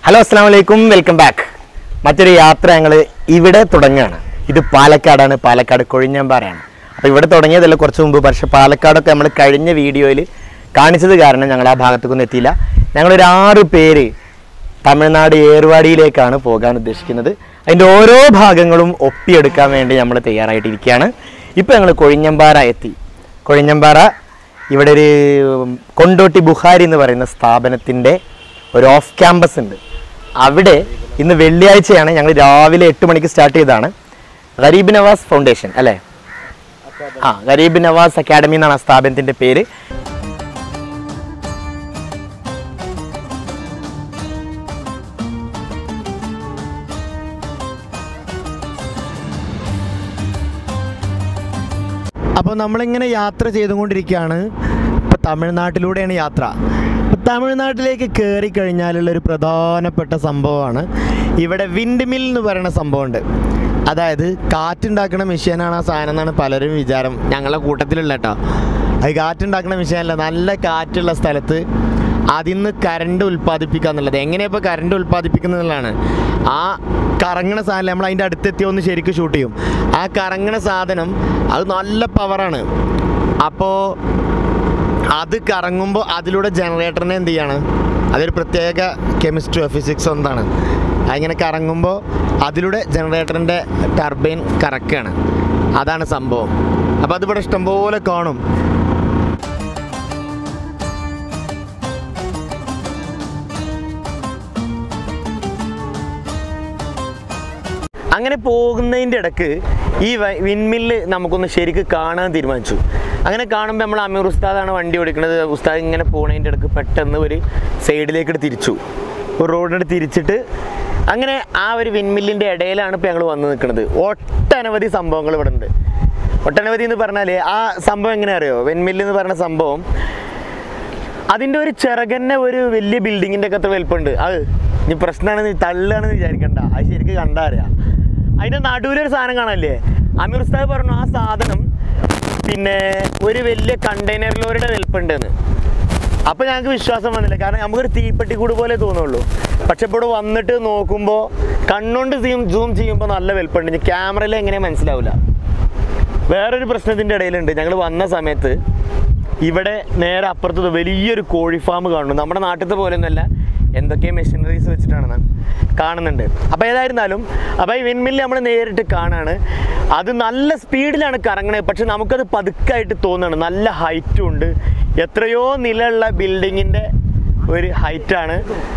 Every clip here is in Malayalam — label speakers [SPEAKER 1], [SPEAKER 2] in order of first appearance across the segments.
[SPEAKER 1] ഹലോ അസ്സാം വലൈക്കും വെൽക്കം ബാക്ക് മറ്റൊരു യാത്ര ഞങ്ങൾ ഇവിടെ തുടങ്ങുകയാണ് ഇത് പാലക്കാടാണ് പാലക്കാട് കൊഴിഞ്ഞമ്പാറയാണ് അപ്പോൾ ഇവിടെ തുടങ്ങിയതല്ല കുറച്ച് മുമ്പ് പക്ഷേ പാലക്കാടൊക്കെ നമ്മൾ കഴിഞ്ഞ വീഡിയോയിൽ കാണിച്ചത് കാരണം ഞങ്ങൾ ആ ഭാഗത്തേക്കൊന്നും എത്തിയില്ല ഞങ്ങളൊരു ആറ് പേര് തമിഴ്നാട് ഏർവാടിയിലേക്കാണ് പോകാൻ ഉദ്ദേശിക്കുന്നത് അതിൻ്റെ ഓരോ ഭാഗങ്ങളും ഒപ്പിയെടുക്കാൻ വേണ്ടി നമ്മൾ തയ്യാറായിട്ടിരിക്കുകയാണ് ഇപ്പോൾ ഞങ്ങൾ കൊഴിഞ്ഞമ്പാറ എത്തി കൊഴിഞ്ഞമ്പാറ ഇവിടെ ഒരു കൊണ്ടോട്ടി ബുഹാരി എന്ന് പറയുന്ന സ്ഥാപനത്തിൻ്റെ ഒരു ഓഫ് ക്യാമ്പസ് ഉണ്ട് അവിടെ ഇന്ന് വെള്ളിയാഴ്ചയാണ് ഞങ്ങൾ രാവിലെ എട്ട് മണിക്ക് സ്റ്റാർട്ട് ചെയ്തതാണ് ഗരീബ് നവാസ് ഫൗണ്ടേഷൻ അല്ലേ ആ ഗരീബ് നവാസ് അക്കാഡമി എന്നാണ് ആ സ്ഥാപനത്തിൻ്റെ പേര് അപ്പോൾ നമ്മളിങ്ങനെ യാത്ര ചെയ്തുകൊണ്ടിരിക്കുകയാണ് ഇപ്പോൾ തമിഴ്നാട്ടിലൂടെയാണ് യാത്ര അപ്പോൾ തമിഴ്നാട്ടിലേക്ക് കയറി കഴിഞ്ഞാലുള്ള ഒരു പ്രധാനപ്പെട്ട സംഭവമാണ് ഇവിടെ വിൻഡ് മിൽ എന്ന് പറയുന്ന സംഭവമുണ്ട് അതായത് കാറ്റുണ്ടാക്കുന്ന മെഷീനാണ് ആ സാധനം എന്നാണ് പലരും വിചാരം ഞങ്ങളുടെ കൂട്ടത്തിലുള്ള കേട്ടോ അത് കാറ്റുണ്ടാക്കുന്ന മെഷീനല്ല നല്ല കാറ്റുള്ള സ്ഥലത്ത് അതിൽ നിന്ന് കറണ്ട് ഉൽപ്പാദിപ്പിക്കുക എന്നുള്ളത് എങ്ങനെയാണ് ഇപ്പോൾ കറണ്ട് ഉൽപ്പാദിപ്പിക്കുന്നത് എന്നുള്ളതാണ് ആ കറങ്ങണ സാധനം നമ്മൾ അതിൻ്റെ അടുത്തെത്തി ഒന്ന് ശരിക്കും ഷൂട്ട് ചെയ്യും ആ കറങ്ങണ സാധനം അത് നല്ല പവറാണ് അപ്പോൾ അത് കറങ്ങുമ്പോൾ അതിലൂടെ ജനറേറ്ററിനെ എന്ത് ചെയ്യാണ് അതൊരു പ്രത്യേക കെമിസ്ട്രിയോ ഫിസിക്സോ എന്താണ് അതിങ്ങനെ കറങ്ങുമ്പോൾ അതിലൂടെ ജനറേറ്ററിൻ്റെ ടർബൈൻ കറക്കുകയാണ് അതാണ് സംഭവം അപ്പോൾ അതിവിടെ ഇഷ്ടംപോലെ കാണും അങ്ങനെ പോകുന്നതിൻ്റെ ഇടക്ക് ഈ വ- വിൻമില്ല് നമുക്കൊന്ന് ശരിക്ക് കാണാൻ തീരുമാനിച്ചു അങ്ങനെ കാണുമ്പോൾ നമ്മൾ അമീർ ഉസ്താദാണ് വണ്ടി ഓടിക്കുന്നത് ഉസ്താദ് ഇങ്ങനെ പോകുന്നതിൻ്റെ ഇടക്ക് പെട്ടെന്ന് ഒരു സൈഡിലേക്ക് തിരിച്ചു ഒരു റോഡിന് തിരിച്ചിട്ട് അങ്ങനെ ആ ഒരു വിൻമില്ലിൻ്റെ ഇടയിലാണ് ഇപ്പോൾ ഞങ്ങൾ വന്ന് നിൽക്കുന്നത് ഒട്ടനവധി സംഭവങ്ങൾ ഇവിടെ ഉണ്ട് ഒട്ടനവധി എന്ന് പറഞ്ഞാൽ ആ സംഭവം എങ്ങനെ അറിയോ വെൻമില്ല് എന്ന് പറയുന്ന സംഭവം അതിൻ്റെ ഒരു ചിറകന്നെ ഒരു വലിയ ബിൽഡിങ്ങിൻ്റെ ഒക്കെ അത്ര വലിപ്പമുണ്ട് അത് ഇനി പ്രശ്നമാണെന്ന് തള്ളുകയാണെന്ന് വിചാരിക്കണ്ട അത് ശരിക്കും കണ്ടാ അറിയാം അതിൻ്റെ നടുവിലൊരു സാധനം കാണാല്ലേ അമീർ ഉസ്താദ് പറഞ്ഞു ആ സാധനം പിന്നെ ഒരു വലിയ കണ്ടെയ്നർ ലോറിയുടെ വലിപ്പുണ്ടെന്ന് അപ്പോൾ ഞങ്ങൾക്ക് വിശ്വാസം വന്നില്ല കാരണം നമുക്കൊരു തീപ്പെട്ടിക്കൂട് പോലെ തോന്നുള്ളൂ പക്ഷെ ഇപ്പോൾ ഇവിടെ വന്നിട്ട് നോക്കുമ്പോൾ കണ്ണുകൊണ്ട് സീം സൂം ചെയ്യുമ്പോൾ നല്ല വലിപ്പമുണ്ട് ഇനി ക്യാമറയിൽ എങ്ങനെ മനസ്സിലാവില്ല വേറൊരു പ്രശ്നത്തിൻ്റെ ഇടയിലുണ്ട് ഞങ്ങൾ വന്ന സമയത്ത് ഇവിടെ നേരെ അപ്പുറത്ത് വലിയൊരു കോഴി ഫാം കാണുന്നു നമ്മുടെ നാട്ടിലത്തെ പോലെയൊന്നുമല്ല എന്തൊക്കെ മെഷീനറീസ് വെച്ചിട്ടാണ് നാം കാണുന്നുണ്ട് അപ്പോൾ ഏതായിരുന്നാലും അപ്പോൾ ഈ വിൻമില്ല് നമ്മൾ നേരിട്ട് കാണാണ് അത് നല്ല സ്പീഡിലാണ് കറങ്ങണത് പക്ഷെ നമുക്കത് പതുക്കായിട്ട് തോന്നുകയാണ് നല്ല ഹൈറ്റും ഉണ്ട് എത്രയോ നിലയുള്ള ബിൽഡിങ്ങിൻ്റെ ഒരു ഹൈറ്റാണ്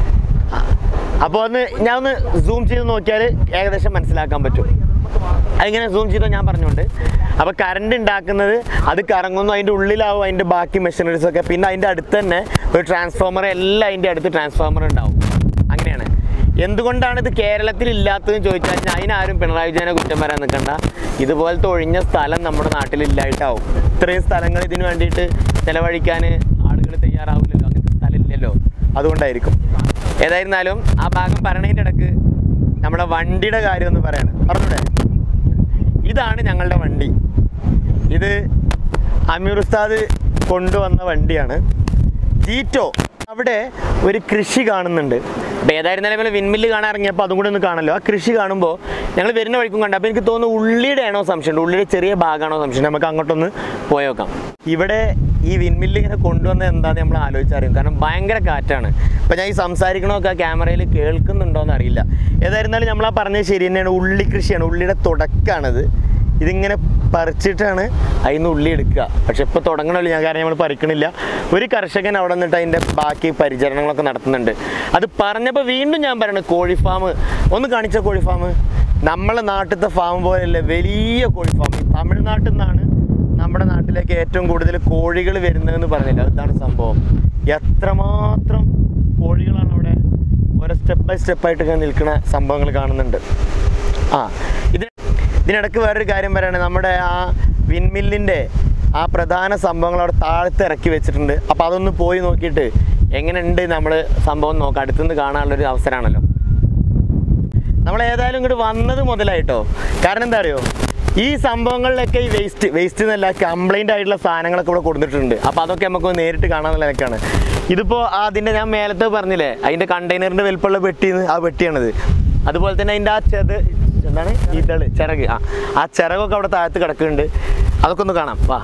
[SPEAKER 1] അപ്പോൾ ഒന്ന് ഞാൻ ഒന്ന് സൂം ചെയ്ത് നോക്കിയാൽ ഏകദേശം മനസ്സിലാക്കാൻ പറ്റും അതിങ്ങനെ സൂം ചെയ്തോ ഞാൻ പറഞ്ഞുകൊണ്ട് അപ്പോൾ കറണ്ട് ഉണ്ടാക്കുന്നത് അത് കറങ്ങുന്നു അതിൻ്റെ ഉള്ളിലാവും അതിൻ്റെ ബാക്കി മെഷീനറീസ് ഒക്കെ പിന്നെ അതിൻ്റെ അടുത്ത് തന്നെ ഒരു ട്രാൻസ്ഫോമർ എല്ലാം അതിൻ്റെ അടുത്ത് ട്രാൻസ്ഫോമർ ഉണ്ടാവും അങ്ങനെയാണ് എന്തുകൊണ്ടാണ് ഇത് കേരളത്തിൽ ഇല്ലാത്തതെന്ന് ചോദിച്ചാൽ ഞാൻ അതിനാരും പിണറായി വിജയനെ കുറ്റം വരാൻ നിൽക്കണ്ട ഇതുപോലത്തെ ഒഴിഞ്ഞ സ്ഥലം നമ്മുടെ നാട്ടിൽ ഇല്ലായിട്ടാവും ഇത്രയും സ്ഥലങ്ങൾ ഇതിന് വേണ്ടിയിട്ട് ചിലവഴിക്കാൻ ആളുകൾ തയ്യാറാവില്ലല്ലോ അങ്ങനത്തെ സ്ഥലം ഇല്ലല്ലോ അതുകൊണ്ടായിരിക്കും ഏതായിരുന്നാലും ആ ഭാഗം പറയണതിൻ്റെ ഇടക്ക് നമ്മുടെ വണ്ടിയുടെ കാര്യം ഒന്ന് പറയണം പറഞ്ഞൂടെ ഇതാണ് ഞങ്ങളുടെ വണ്ടി ഇത് അമീർ ഉസ്താദ് കൊണ്ടുവന്ന വണ്ടിയാണ് ജീറ്റോ അവിടെ ഒരു കൃഷി കാണുന്നുണ്ട് അപ്പോൾ ഏതായിരുന്നാലും നമ്മൾ വിൻമില്ല് കാണാൻ ഇറങ്ങിയപ്പോൾ അതും കൂടെ ഒന്ന് കാണല്ലോ ആ കൃഷി കാണുമ്പോൾ ഞങ്ങൾ വരുന്ന വഴിക്കും കണ്ടു അപ്പോൾ എനിക്ക് തോന്നുന്നു ഉള്ളിയുടെ ആണോ സംശയമുണ്ട് ഉള്ളിയുടെ ചെറിയ ഭാഗമാണോ സംശയം നമുക്ക് അങ്ങോട്ടൊന്ന് പോയേക്കാം ഇവിടെ ഈ വിൻമില്ല് ഇങ്ങനെ കൊണ്ടുവന്നത് എന്താണെന്ന് നമ്മൾ ആലോചിച്ചറിയും കാരണം ഭയങ്കര കാറ്റാണ് അപ്പോൾ ഞാൻ ഈ സംസാരിക്കണമൊക്കെ ആ ക്യാമറയിൽ കേൾക്കുന്നുണ്ടോയെന്ന് അറിയില്ല ഏതായിരുന്നാലും നമ്മൾ ആ പറഞ്ഞത് ശരി തന്നെയാണ് ഉള്ളി കൃഷിയാണ് ഉള്ളിയുടെ തുടക്കമാണത് ഇതിങ്ങനെ പറിച്ചിട്ടാണ് അതിൽ നിന്ന് ഉള്ളി എടുക്കുക പക്ഷെ ഇപ്പോൾ തുടങ്ങണമല്ലോ ഞാൻ കാരണം നമ്മൾ പറിക്കണില്ല ഒരു കർഷകൻ അവിടെ നിന്നിട്ട് അതിൻ്റെ ബാക്കി പരിചരണങ്ങളൊക്കെ നടത്തുന്നുണ്ട് അത് പറഞ്ഞപ്പോൾ വീണ്ടും ഞാൻ പറയണത് കോഴി ഫാം ഒന്ന് കാണിച്ച കോഴി ഫാം നമ്മളെ നാട്ടിലത്തെ ഫാം പോലെയല്ല വലിയ കോഴി ഫാം തമിഴ്നാട്ടിൽ നിന്നാണ് നമ്മുടെ നാട്ടിലേക്ക് ഏറ്റവും കൂടുതൽ കോഴികൾ വരുന്നതെന്ന് പറഞ്ഞില്ല അതാണ് സംഭവം എത്രമാത്രം കോഴികളാണ് അവിടെ ഓരോ സ്റ്റെപ്പ് ബൈ സ്റ്റെപ്പായിട്ട് ഇങ്ങനെ നിൽക്കുന്ന സംഭവങ്ങൾ കാണുന്നുണ്ട് ആ ഇത് ഇതിനിടയ്ക്ക് വേറൊരു കാര്യം പറയുകയാണെങ്കിൽ നമ്മുടെ ആ വിൻമില്ലിൻ്റെ ആ പ്രധാന സംഭവങ്ങൾ അവിടെ താഴത്ത് ഇറക്കി വെച്ചിട്ടുണ്ട് അപ്പോൾ അതൊന്ന് പോയി നോക്കിയിട്ട് എങ്ങനെയുണ്ട് നമ്മൾ സംഭവം നോക്കാം അടുത്തുനിന്ന് കാണാനുള്ളൊരു അവസരമാണല്ലോ നമ്മൾ ഏതായാലും ഇങ്ങോട്ട് വന്നത് മുതലായിട്ടോ കാരണം എന്താ അറിയോ ഈ സംഭവങ്ങളിലൊക്കെ ഈ വേസ്റ്റ് വേസ്റ്റ് എന്നല്ല കംപ്ലൈൻ്റ് ആയിട്ടുള്ള സാധനങ്ങളൊക്കെ ഇവിടെ കൊടുത്തിട്ടുണ്ട് അപ്പോൾ അതൊക്കെ നമുക്ക് നേരിട്ട് കാണാനുള്ള നിലക്കാണ് ഇതിപ്പോ അതിന്റെ ഞാൻ മേലത്തെ പറഞ്ഞില്ലേ അതിന്റെ കണ്ടെയ്നറിന്റെ വലിപ്പമുള്ള പെട്ടിന്ന് ആ പെട്ടിയാണിത് അതുപോലെ തന്നെ അതിന്റെ ആ ചെത് എന്താണ് ഇതള് ചിറക് ആ ആ ചിറകൊക്കെ അവിടെ താഴത്ത് കിടക്കുന്നുണ്ട് അതൊക്കെ ഒന്ന് കാണാം വാ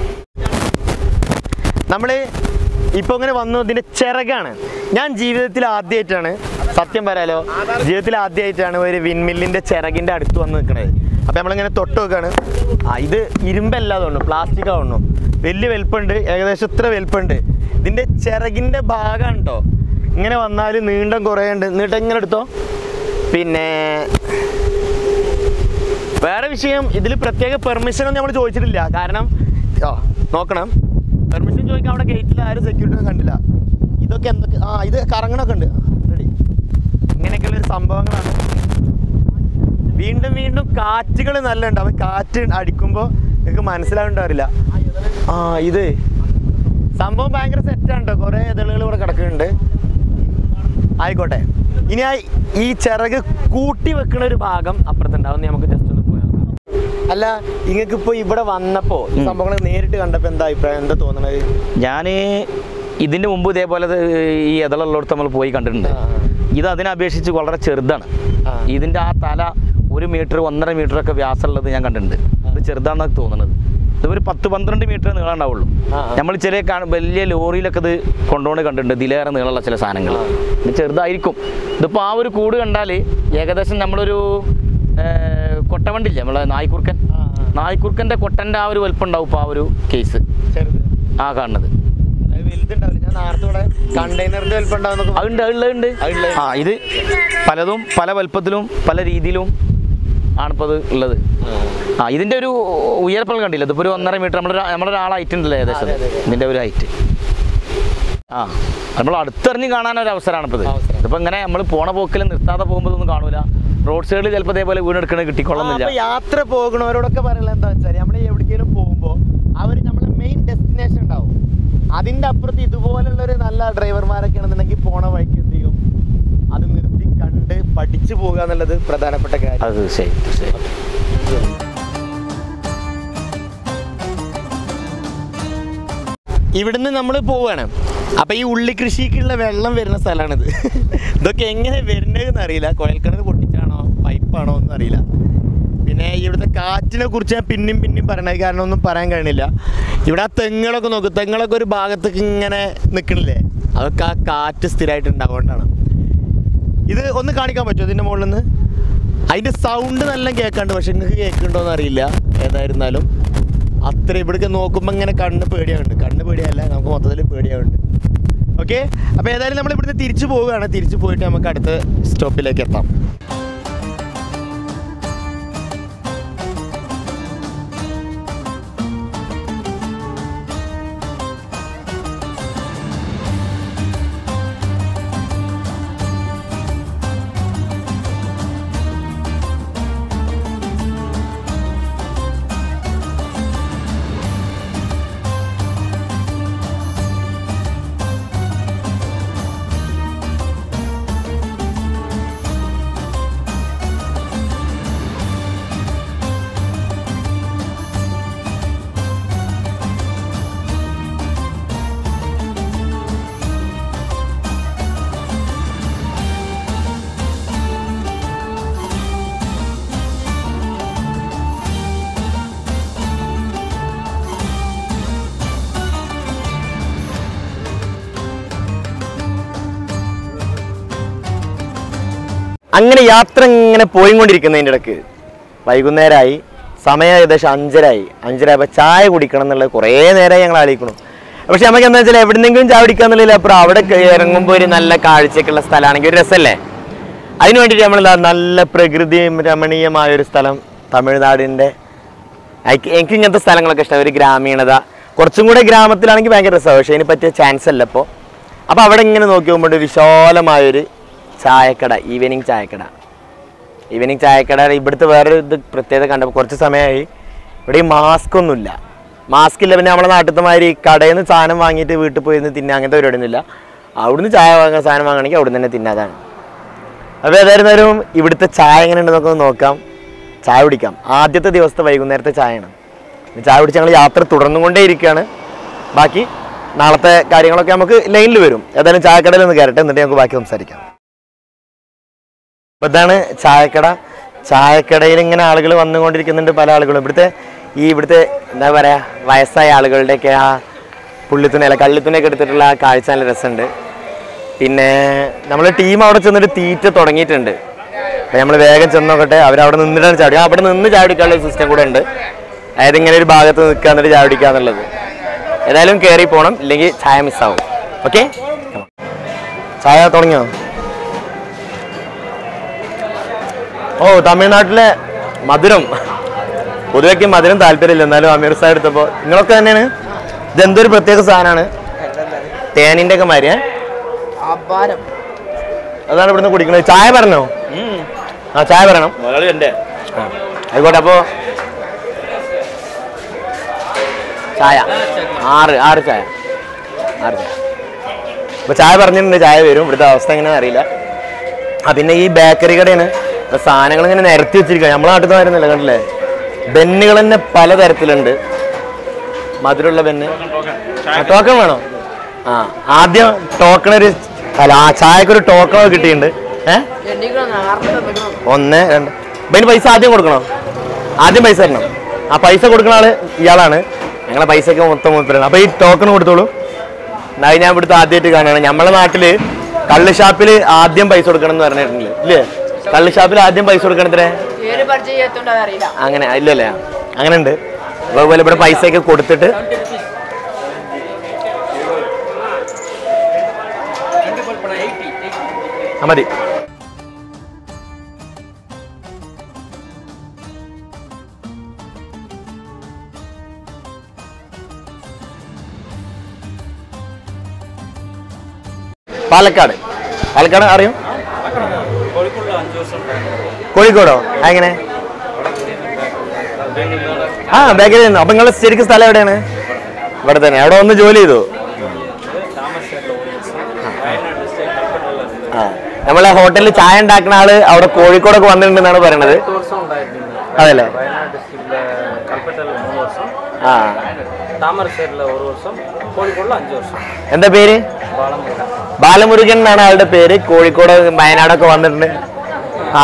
[SPEAKER 1] നമ്മൾ ഇപ്പോൾ ഇങ്ങനെ വന്നു ഇതിൻ്റെ ചിറകാണ് ഞാൻ ജീവിതത്തിൽ ആദ്യമായിട്ടാണ് സത്യം പറയാലോ ജീവിതത്തിൽ ആദ്യമായിട്ടാണ് ഒരു വിൻമില്ലിൻ്റെ ചിറകിൻ്റെ അടുത്ത് വന്ന് നിൽക്കുന്നത് അപ്പോൾ നമ്മളിങ്ങനെ തൊട്ട് നോക്കുകയാണ് ആ ഇത് ഇരുമ്പല്ല തോന്നുന്നു പ്ലാസ്റ്റിക് ആവുന്നു വലിയ വലിപ്പമുണ്ട് ഏകദേശം ഇത്ര വലിപ്പമുണ്ട് ഇതിൻ്റെ ചിറകിൻ്റെ ഭാഗമാണ് കേട്ടോ ഇങ്ങനെ വന്നാൽ നീണ്ടം കുറേ ഉണ്ട് നീട്ടം ഇങ്ങനെ എടുത്തോ പിന്നെ വേറെ വിഷയം ഇതിൽ പ്രത്യേക പെർമിഷൻ ഒന്നും നമ്മൾ ചോദിച്ചിട്ടില്ല കാരണം ആ നോക്കണം പെർമിഷൻ ചോദിക്കാൻ അവിടെ ഗേറ്റിൽ ആരും സെക്യൂരിറ്റി കണ്ടില്ല ഇതൊക്കെ എന്തൊക്കെ ആ ഇത് കറങ്ങണൊക്കെ ഉണ്ട് റെഡി ഇങ്ങനെയൊക്കെയുള്ള ഒരു സംഭവങ്ങളാണ് വീണ്ടും വീണ്ടും കാറ്റുകൾ നല്ല ഉണ്ടാവും കാറ്റ് അടിക്കുമ്പോൾ നിങ്ങൾക്ക് മനസ്സിലാവുണ്ടാവില്ല ആ ഇത് സംഭവം ഭയങ്കര സെറ്റാണ് കേട്ടോ കുറേ ഇതളുകൾ ഇവിടെ കിടക്കുന്നുണ്ട് ആയിക്കോട്ടെ ഇനി ആ ഈ ചിറക് കൂട്ടി വെക്കുന്ന ഒരു ഭാഗം അപ്പുറത്തുണ്ടാവും നീ നമുക്ക് ജസ്റ്റ് ഒന്ന് പോയി നോക്കാം അല്ല നിങ്ങൾക്ക് ഇപ്പോൾ ഇവിടെ വന്നപ്പോൾ ഈ സംഭവങ്ങൾ നേരിട്ട് കണ്ടപ്പോൾ എന്താ അഭിപ്രായം എന്താ തോന്നണത്
[SPEAKER 2] ഞാൻ ഇതിൻ്റെ മുമ്പ് ഇതേപോലെ ഇത് ഈ എതളുള്ളിടത്ത് നമ്മൾ പോയി കണ്ടിട്ടുണ്ട്
[SPEAKER 1] ആ.
[SPEAKER 2] ഇത് അതിനെ അപേക്ഷിച്ച് വളരെ ചെറുതാണ്
[SPEAKER 1] ആ.
[SPEAKER 2] ഇതിൻ്റെ ആ തല ഒരു മീറ്റർ ഒന്നര മീറ്റർ ഒക്കെ വ്യാസമുള്ളത് ഞാൻ കണ്ടിട്ടുണ്ട് ഇത് ചെറുതാണെന്നാണ് തോന്നുന്നത് ഇത് ഒരു പത്ത് പന്ത്രണ്ട് മീറ്റർ നീളം ഉണ്ടാവുള്ളൂ
[SPEAKER 1] ആ, ആ.
[SPEAKER 2] നമ്മൾ ചില കാണ- വലിയ ലോറിയിലൊക്കെ ഇത് കൊണ്ടുപോകണ കണ്ടിട്ടുണ്ട് ഇതിലേറെ നീളമുള്ള ചില സാധനങ്ങൾ
[SPEAKER 1] ആ.
[SPEAKER 2] ഇത് ചെറുതായിരിക്കും ഇതിപ്പോൾ ആ ഒരു കൂട് കണ്ടാൽ ഏകദേശം നമ്മളൊരു ഏർ, കൊട്ടവണ്ടില്ലേ നമ്മളെ നായ്ക്കുറുക്കൻ
[SPEAKER 1] ആ, ആ.
[SPEAKER 2] നായ്ക്കുറുക്കൻ്റെ കൊട്ടൻ്റെ ആ ഒരു വലുപ്പം ഉണ്ടാവും ഇപ്പോൾ ആ ഒരു കേസ്
[SPEAKER 1] ചെറുത്
[SPEAKER 2] ആ കാണുന്നത്
[SPEAKER 1] അത് വലുതുണ്ടാവില്ല ഞാൻ നേരത്തെ ഇവിടെ കണ്ടെയ്നറിന്റെ വലിപ്പം ഉണ്ടാവുന്നൊക്കെ
[SPEAKER 2] അതുണ്ട് അതുണ്ട്
[SPEAKER 1] അതുണ്ട്.
[SPEAKER 2] ആ ഇത് പലതും പല വലുപ്പത്തിലും പല രീതിയിലും ആണിപ്പോൾ അത് ഉള്ളത് ആ ഇതിൻ്റെ ഒരു ഉയരപ്പൽ കണ്ടില്ല ഇതിപ്പോൾ ഒരു ഒന്നര മീറ്റർ നമ്മുടെ നമ്മുടെ ഒരാൾ ഹൈറ്റ് ഉണ്ടല്ലോ ഏകദേശം
[SPEAKER 1] അതെ, അതെ, അതെ.
[SPEAKER 2] ഇതിൻ്റെ ഒരു ഹൈറ്റ് ആ നമ്മൾ അടുത്തെറിഞ്ഞ് കാണാൻ ഒരു അവസരമാണ് ഇപ്പോൾ ഇത്
[SPEAKER 1] അവസരം.
[SPEAKER 2] ഇതിപ്പോൾ ഇങ്ങനെ നമ്മൾ പോണ പോക്കിൽ നിർത്താതെ പോകുമ്പോൾ ഒന്നും കാണൂല റോഡ് സൈഡിൽ ചിലപ്പോൾ ഇതേപോലെ വീണെടുക്കണത് കിട്ടിക്കൊള്ളുന്നില്ല
[SPEAKER 1] അപ്പൊ യാത്ര പോകുന്നവരോടൊക്കെ പറയുന്നത് എന്താ വെച്ചാൽ നമ്മൾ എവിടേക്കെങ്കിലും പോകുമ്പോൾ അവർ നമ്മളെ മെയിൻ ഡെസ്റ്റിനേഷൻ ഉണ്ടാവും അതിന്റെ അപ്പുറത്ത് ഇതുപോലുള്ള ഒരു നല്ല ഡ്രൈവർമാരൊക്കെ ആണെന്നുണ്ടെങ്കിൽ പോണ വഴിക്ക് എന്ത് ചെയ്യും അത് നിർത്തി കണ്ട് പഠിച്ചു പോകുക എന്നുള്ളത് പ്രധാനപ്പെട്ട കാര്യം
[SPEAKER 2] അത് ശരി ശരി
[SPEAKER 1] ഇവിടുന്ന് നമ്മൾ പോവാണ് അപ്പൊ ഈ ഉള്ളി കൃഷിക്കുള്ള വെള്ളം വരുന്ന സ്ഥലമാണിത് ഇതൊക്കെ എങ്ങനെ വരുന്നതെന്ന് അറിയില്ല കുഴൽക്കിണർ പൊട്ടിച്ചാണോ പൈപ്പാണോ ഒന്നും അറിയില്ല പിന്നെ ഇവിടുത്തെ കാറ്റിനെ കുറിച്ച് ഞാൻ പിന്നെയും പിന്നെയും പറയണത് കാരണം ഒന്നും പറയാൻ കഴിയണില്ല ഇവിടെ ആ തെങ്ങുകളൊക്കെ നോക്കും തെങ്ങുകളൊക്കെ ഒരു ഭാഗത്തേക്ക് ഇങ്ങനെ നിൽക്കണില്ലേ അതൊക്കെ ആ കാറ്റ് സ്ഥിരമായിട്ട് ഉണ്ടാവുകൊണ്ടാണ് ഇത് ഒന്ന് കാണിക്കാൻ പറ്റുമോ ഇതിൻ്റെ മുകളിൽ നിന്ന് അതിൻ്റെ സൗണ്ട് നല്ല കേൾക്കാണ്ട് പക്ഷെ നിങ്ങൾക്ക് കേൾക്കുന്നുണ്ടോ എന്ന് അറിയില്ല ഏതായിരുന്നാലും അത്ര ഇവിടേക്ക് നോക്കുമ്പോൾ ഇങ്ങനെ കണ്ണ് പേടിയാവുന്നുണ്ട് കണ്ണ് പേടിയല്ല നമുക്ക് മൊത്തത്തിൽ പേടിയാവുന്നുണ്ട് ഓക്കെ അപ്പോൾ ഏതായാലും നമ്മൾ ഇവിടുന്ന് തിരിച്ചു പോവുകയാണ് തിരിച്ചു പോയിട്ട് നമുക്ക് അടുത്ത സ്റ്റോപ്പിലേക്ക് എത്താം അങ്ങനെ യാത്ര ഇങ്ങനെ പോയിക്കൊണ്ടിരിക്കുന്നതിൻ്റെ ഇടയ്ക്ക് വൈകുന്നേരമായി സമയം ഏകദേശം അഞ്ചരായി അഞ്ചരായപ്പോൾ ചായ കുടിക്കണം എന്നുള്ളത് കുറേ നേരമായി ഞങ്ങൾ ആലോചിക്കണം പക്ഷെ നമുക്ക് എന്താ വെച്ചാൽ എവിടെന്നെങ്കിലും ചായ കുടിക്കുക എന്നുള്ളതിൽ അപ്പുറം അവിടെ ഇറങ്ങുമ്പോൾ ഒരു നല്ല കാഴ്ചയൊക്കെയുള്ള സ്ഥലമാണെങ്കിൽ ഒരു രസമല്ലേ അതിന് വേണ്ടിയിട്ട് നമ്മൾ നല്ല പ്രകൃതിയും രമണീയമായ ഒരു സ്ഥലം തമിഴ്നാടിൻ്റെ എനിക്ക് എനിക്ക് ഇങ്ങനത്തെ സ്ഥലങ്ങളൊക്കെ ഇഷ്ടം ഒരു ഗ്രാമീണത കുറച്ചും കൂടെ ഗ്രാമത്തിലാണെങ്കിൽ ഭയങ്കര രസമാണ് പക്ഷേ അതിന് പറ്റിയ ചാൻസ് അല്ല ഇപ്പോൾ അപ്പോൾ അവിടെ ഇങ്ങനെ നോക്കി പോകുമ്പോൾ ഒരു വിശാലമായൊരു ചായക്കട ഈവനിങ് ചായക്കട ഈവനിങ് ചായക്കട ഇവിടുത്തെ വേറൊരു ഇത് പ്രത്യേകത കണ്ടപ്പോൾ കുറച്ച് സമയമായി ഇവിടെ ഈ മാസ്ക് ഒന്നുമില്ല മാസ്ക് ഇല്ല പിന്നെ നമ്മളെ നാട്ടിലത്തെ മാതിരി കടയിൽ നിന്ന് സാധനം വാങ്ങിയിട്ട് വീട്ടിൽ പോയി ഇരുന്ന് തിന്നുക അങ്ങനത്തെ പരിപാടിയൊന്നുമില്ല അവിടുന്ന് ചായ വാങ്ങാൻ സാധനം വാങ്ങണമെങ്കിൽ അവിടെ തന്നെ തിന്നാതാണ് അപ്പോൾ ഏതായിരുന്നാലും ഇവിടുത്തെ ചായ എങ്ങനെ ഉണ്ടെന്നൊക്കെ ഒന്ന് നോക്കാം ചായ കുടിക്കാം ആദ്യത്തെ ദിവസത്തെ വൈകുന്നേരത്തെ ചായയാണ് ഇനി ചായ കുടിച്ച് ഞങ്ങൾ യാത്ര തുടർന്നുകൊണ്ടേ ഇരിക്കുകയാണ് ബാക്കി നാളത്തെ കാര്യങ്ങളൊക്കെ നമുക്ക് ലൈനിൽ വരും ഏതായാലും ചായക്കടയിൽ ഒന്ന് കയറട്ടെ എന്നിട്ട് നമുക്ക് ബാക്കി സംസാരിക്കാം അപ്പൊ ഇതാണ് ചായക്കട ചായക്കടയിൽ ഇങ്ങനെ ആളുകൾ വന്നുകൊണ്ടിരിക്കുന്നുണ്ട് പല ആളുകളും ഇവിടുത്തെ ഈ ഇവിടുത്തെ എന്താ പറയാ വയസ്സായ ആളുകളുടെയൊക്കെ ആ പുള്ളിത്തുണി അല്ല കള്ളിത്തുണിയൊക്കെ എടുത്തിട്ടുള്ള ആ കാഴ്ച നല്ല രസമുണ്ട് പിന്നെ നമ്മൾ ടീം അവിടെ ചെന്നിട്ട് തീറ്റ തുടങ്ങിയിട്ടുണ്ട് അപ്പം നമ്മൾ വേഗം ചെന്ന് നോക്കട്ടെ അവരവിടെ നിന്നിട്ടാണ് ചാടി ആ, അവിടെ നിന്ന് ചാടിക്കാനുള്ള സിസ്റ്റം കൂടെ ഉണ്ട് അതായത് ഇങ്ങനെ ഒരു ഭാഗത്ത് നിൽക്കുക എന്നിട്ട് ചാടിക്കുക എന്നുള്ളത് ഏതായാലും കയറി പോകണം ഇല്ലെങ്കിൽ ചായ മിസ്സാവും ഓക്കെ ചായ തുടങ്ങിയോ ഓ തമിഴ്നാട്ടിലെ മധുരം പൊതുവെക്ക് മധുരം താല്പര്യമില്ല എന്നാലും അമീർ സാഹ് എടുത്തപ്പോൾ നിങ്ങളൊക്കെ തന്നെയാണ് ഇതെന്തൊരു പ്രത്യേക സാധനമാണ് തേനിന്റെ ഒക്കെ മാതിരി ഏ?
[SPEAKER 3] അപാരം
[SPEAKER 1] അതാണ് ഇവിടുന്ന് കുടിക്കുന്നത് ചായ പറഞ്ഞോ ആ ചായ പറയണം ആ. ആയിക്കോട്ടെ അപ്പോ ചായ ആറ് ആറ് ചായ ആറ് ചായ അപ്പൊ ചായ പറഞ്ഞിട്ടുണ്ട് ചായ വരും ഇവിടുത്തെ അവസ്ഥ എങ്ങനെയാണെന്ന് അറിയില്ല ആ പിന്നെ ഈ ബേക്കറി കടയാണ് ഇപ്പൊ സാധനങ്ങൾ ഇങ്ങനെ നിരത്തി വെച്ചിരിക്കുക നമ്മളെ നാട്ടിൽ നിന്ന് വരുന്നില്ല കണ്ടില്ലേ ബെന്നുകൾ തന്നെ പലതരത്തിലുണ്ട് മധുരമുള്ള ബെന്ന് ടോക്കൺ വേണോ ആ ആദ്യം ടോക്കൺ ഒരു അല്ല ആ ചായക്കൊരു ടോക്കൺ കിട്ടിയിട്ടുണ്ട് ഏഹ്
[SPEAKER 3] എണ്ണിക്കണം നേരത്തെ തന്നിക്കണം
[SPEAKER 1] ഒന്ന് രണ്ട് അപ്പൊ ഇനി പൈസ ആദ്യം കൊടുക്കണോ ആദ്യം പൈസ തരണം ആ പൈസ കൊടുക്കുന്ന ആള് ഇയാളാണ് ഞങ്ങളെ പൈസയൊക്കെ മൊത്തം മൂപ്പരാണ് അപ്പൊ ഈ ടോക്കൺ കൊടുത്തോളൂ എന്നായി ഞാൻ ഇവിടുത്തെ ആദ്യമായിട്ട് കാണുകയാണ് നമ്മളെ നാട്ടില് കള്ള് ഷാപ്പിൽ ആദ്യം പൈസ കൊടുക്കണം എന്ന് പറഞ്ഞിട്ടുണ്ട് ഇല്ലേ കള്ള് ഷാപ്പിൽ ആദ്യം പൈസ കൊടുക്കണം എത്രേ
[SPEAKER 3] പേര് പരിചയം ചെയ്യാത്തോണ്ട് അതറിയില്ല
[SPEAKER 1] അങ്ങനെ ഇല്ലല്ലേ അങ്ങനെ ഉണ്ട് അതുപോലെ ഇവിടെ പൈസയൊക്കെ കൊടുത്തിട്ട് ആ, മതി പാലക്കാട് പാലക്കാട് അറിയും കോഴിക്കോടോ ആ, എങ്ങനെ ആ ബേക്കറി തന്നെ അപ്പൊ നിങ്ങളെ ശരിക്കും സ്ഥലം എവിടെയാണ് ഇവിടെ തന്നെ അവിടെ വന്ന് ജോലി ചെയ്തു ആ നമ്മളെ ഹോട്ടലിൽ ചായ ഉണ്ടാക്കുന്ന ആള് അവിടെ കോഴിക്കോടൊക്കെ വന്നിട്ടുണ്ടെന്നാണ് പറയണത്
[SPEAKER 4] വർഷം ഉണ്ടായിരുന്നു
[SPEAKER 1] അതല്ലേ
[SPEAKER 4] വയനാട് ഡിസ്ട്രിക്റ്റില് കൽപ്പറ്റയിൽ മൂന്ന് വർഷം
[SPEAKER 1] ആ
[SPEAKER 4] താമരശ്ശേരിയിൽ ഒരു വർഷം കോഴിക്കോടിൽ അഞ്ച് വർഷം
[SPEAKER 1] എന്താ പേര്
[SPEAKER 4] ബാലമുരുകൻ
[SPEAKER 1] ബാലമുരുകൻ എന്നാണ് ആളുടെ പേര് കോഴിക്കോട് വയനാടൊക്കെ വന്നിട്ടുണ്ട് ആ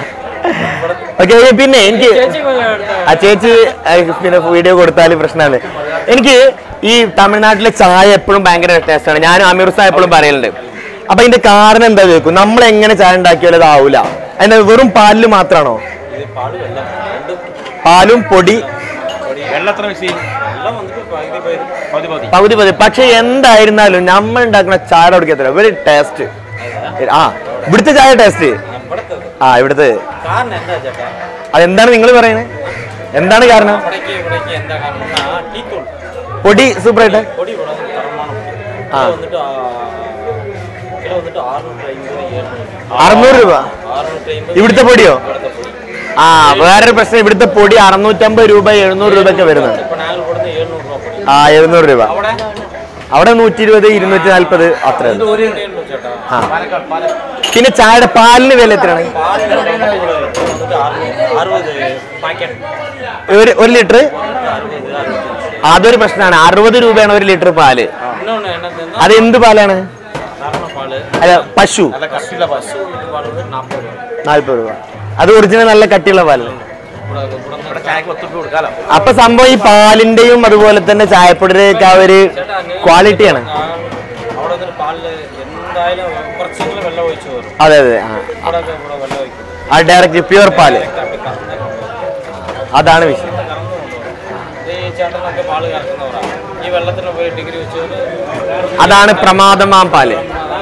[SPEAKER 1] ഓക്കെ പിന്നെ എനിക്ക്
[SPEAKER 4] ചേച്ചി എടുത്ത
[SPEAKER 1] ആ ചേച്ചി ആ, പിന്നെ വീഡിയോ കൊടുത്താൽ പ്രശ്നമാണ് എനിക്ക് ഈ തമിഴ്നാട്ടിലെ ചായ എപ്പോഴും ഭയങ്കര ടേസ്റ്റാണ് ഞാനും അമീർ സാഹ് എപ്പോഴും പറയലുണ്ട് അപ്പൊ അതിന്റെ കാരണം എന്താ ചോദിക്കും നമ്മൾ എങ്ങനെ ചായ ഉണ്ടാക്കിയാലും അതാവൂല അതിന്റെ വെറും പാലില് മാത്രമാണോ
[SPEAKER 4] ഇത് പാല് വെള്ളം രണ്ടും
[SPEAKER 1] പാലും പൊടി
[SPEAKER 4] വെള്ളം വന്നിട്ട് പകുതി പകുതി പകുതി
[SPEAKER 1] പകുതി പകുതി പക്ഷെ എന്തായിരുന്നാലും നമ്മൾ ഉണ്ടാക്കുന്ന ചായ കുടിക്കത്തില്ല ഒരു ടേസ്റ്റ് ആ ഇവിടുത്തെ ചായ ടേസ്റ്റ്
[SPEAKER 4] ഇവിടുത്തെ
[SPEAKER 1] ആ ഇവിടുത്തെ
[SPEAKER 4] കാരണം എന്താ ചേട്ടാ
[SPEAKER 1] അതെന്താണ് നിങ്ങൾ പറയുന്നത് എന്താണ് കാരണം
[SPEAKER 4] ഇവിടേക്ക് ഇവിടേക്ക് എന്താ കാരണം ആ ടീ തൂൾ
[SPEAKER 1] പൊടി സൂപ്പറായിട്ട്
[SPEAKER 4] പൊടി ഇവിടെ തരമാണ്
[SPEAKER 1] ആ.
[SPEAKER 4] കിലോ വന്നിട്ട് ആ, കിലോ വന്നിട്ട് ആറുനൂറ്റി അമ്പത് എഴുന്നൂറ്
[SPEAKER 1] അറുന്നൂറ് രൂപ
[SPEAKER 4] ആറുനൂറ്റി അമ്പത്
[SPEAKER 1] ഇവിടുത്തെ പൊടിയോ
[SPEAKER 4] ഇവിടുത്തെ പൊടി
[SPEAKER 1] ആ വേറൊരു പ്രശ്നം ഇവിടുത്തെ പൊടി അറുന്നൂറ്റമ്പത് രൂപ എഴുന്നൂറ് രൂപ ഒക്കെ വരുന്നത്
[SPEAKER 4] ഇപ്പൊ ഞങ്ങൾ ഇവിടുന്ന് എഴുന്നൂറ് രൂപ പൊടി
[SPEAKER 1] ആ എഴുന്നൂറ് രൂപ
[SPEAKER 4] അവിടെ
[SPEAKER 1] അവിടെ നൂറ്റി ഇരുപത് ഇരുന്നൂറ്റി നാല്പത് അത്ര
[SPEAKER 4] ഇത് ഒരു ഉള്ളൂ ചേട്ടാ
[SPEAKER 1] ആ.
[SPEAKER 4] പാലക്കാട് പാലക്കാട്
[SPEAKER 1] പിന്നെ ചായയുടെ പാലിന് വില എത്രയാണ്
[SPEAKER 4] പാലിന് വന്നിട്ട് അറുപത് അറുപത് പാക്കറ്റ്
[SPEAKER 1] ഒരു ഒരു ലിറ്റർ
[SPEAKER 4] അറുപത് അറുപത്തഞ്ച്
[SPEAKER 1] അതൊരു പ്രശ്നമാണ് അറുപത് രൂപയാണ് ഒരു ലിറ്റർ പാല്
[SPEAKER 4] இன்னொன்று என்னதுன்னா
[SPEAKER 1] അത് എന്ത് പാലാണ്
[SPEAKER 4] நார்மல் பால்
[SPEAKER 1] അല്ല പശു
[SPEAKER 4] நல்ல கஷ்டியில் பசு இது பால் வந்து நாற்பது ரூபா
[SPEAKER 1] നാല്പത് രൂപ അത് ഒറിജിനൽ നല്ല കട്ടിയുള്ള പാലാണ്
[SPEAKER 4] ഇവിടെ ഇവിടെ ചായക്ക് പത്ത് രൂപ കൊടുക്കാലോ
[SPEAKER 1] അപ്പൊ സംഭവം ഈ പാലിന്റെയും അതുപോലെ തന്നെ ചായപ്പൊടിയുടെ ഒക്കെ ആ ഒരു ക്വാളിറ്റിയാണ്
[SPEAKER 4] അവിടെ വന്നിട്ട് പാലിൽ എന്തായാലും കുറച്ചെങ്കിലും വെള്ളം ഒഴിച്ച് വരും
[SPEAKER 1] അതെ അതെ ആ
[SPEAKER 4] ഇവിടെ ഒക്കെ ഇവിടെ വെള്ളം ഒഴിക്കും
[SPEAKER 1] ആ ഡയറക്റ്റ് പ്യുവർ പാല്
[SPEAKER 4] കറണ്ട് കറണ്ട്
[SPEAKER 1] അതാണ് വിഷയം
[SPEAKER 4] കറണ്ട് കൊണ്ടുപോകും ഈ ചേട്ടനൊക്കെ പാല് കറക്കുന്നവരാണ് ഈ വെള്ളത്തിന് പോയി ഡിഗ്രി വെച്ച്
[SPEAKER 1] അതാണ് പ്രമാദമാം പാല്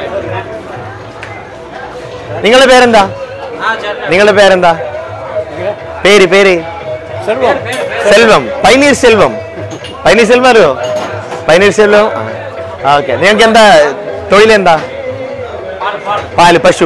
[SPEAKER 1] നിങ്ങളുടെ പേരെന്താ
[SPEAKER 4] ആ ചേട്ടൻ
[SPEAKER 1] നിങ്ങളുടെ പേരെന്താ പേര് പേര്
[SPEAKER 4] செல்வம்
[SPEAKER 1] സെൽവം പൈനീർ സെൽവം പൈനീർ സെൽവം അറിയോ പൈനീർ സെൽവം ആ ഓക്കെ നിങ്ങൾക്ക് എന്താ തൊഴിലെന്താ പാല് പശു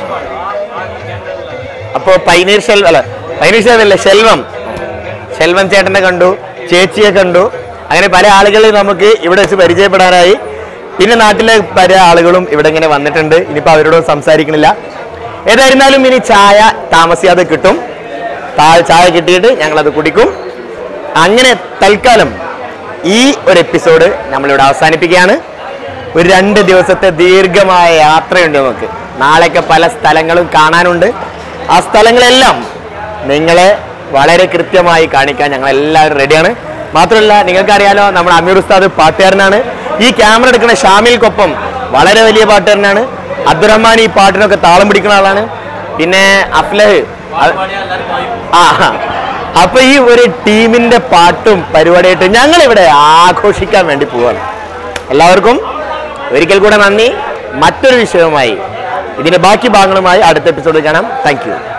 [SPEAKER 1] അപ്പോ പൈനീർ സെൽവം അല്ല പൈനീർ സെൽവം അല്ല സെൽവം സെൽവം ചേട്ടനെ കണ്ടു ചേച്ചിയെ കണ്ടു അങ്ങനെ പല ആളുകളെ നമുക്ക് ഇവിടെ വെച്ച് പരിചയപ്പെടാനായി പിന്നെ നാട്ടിലെ പല ആളുകളും ഇവിടെ ഇങ്ങനെ വന്നിട്ടുണ്ട് ഇനിയിപ്പോൾ അവരോട് സംസാരിക്കണില്ല ഏതായിരുന്നാലും ഇനി ചായ താമസിയാതെ കിട്ടും താ- ചായ കിട്ടിയിട്ട് ഞങ്ങളത് കുടിക്കും അങ്ങനെ തൽക്കാലം ഈ ഒരു എപ്പിസോഡ് നമ്മളിവിടെ അവസാനിപ്പിക്കുകയാണ് ഒരു രണ്ട് ദിവസത്തെ ദീർഘമായ യാത്രയുണ്ട് നമുക്ക് നാളെയൊക്കെ പല സ്ഥലങ്ങളും കാണാനുണ്ട് ആ സ്ഥലങ്ങളെല്ലാം നിങ്ങളെ വളരെ കൃത്യമായി കാണിക്കാൻ ഞങ്ങൾ എല്ലാവരും റെഡിയാണ് മാത്രമല്ല നിങ്ങൾക്കറിയാലോ നമ്മുടെ അമീർ ഉസ്താദ് പാട്ടുകാരനാണ് ഈ ക്യാമറ എടുക്കുന്ന ഷാമിൽക്കൊപ്പം വളരെ വലിയ പാട്ടുകാരനാണ് അബ്ദുറഹ്മാൻ ഈ പാട്ടിനൊക്കെ താളം പിടിക്കുന്ന ആളാണ് പിന്നെ അഫ്ലഹ് അത് ആ അപ്പൊ ഈ ഒരു ടീമിന്റെ പാട്ടും പരിപാടിയായിട്ട് ഞങ്ങൾ ഇവിടെ ആഘോഷിക്കാൻ വേണ്ടി പോവാണ് എല്ലാവർക്കും ഒരിക്കൽ കൂടെ നന്ദി മറ്റൊരു വിഷയവുമായി ഇതിന്റെ ബാക്കി ഭാഗങ്ങളുമായി അടുത്ത എപ്പിസോഡിൽ കാണാം താങ്ക് യു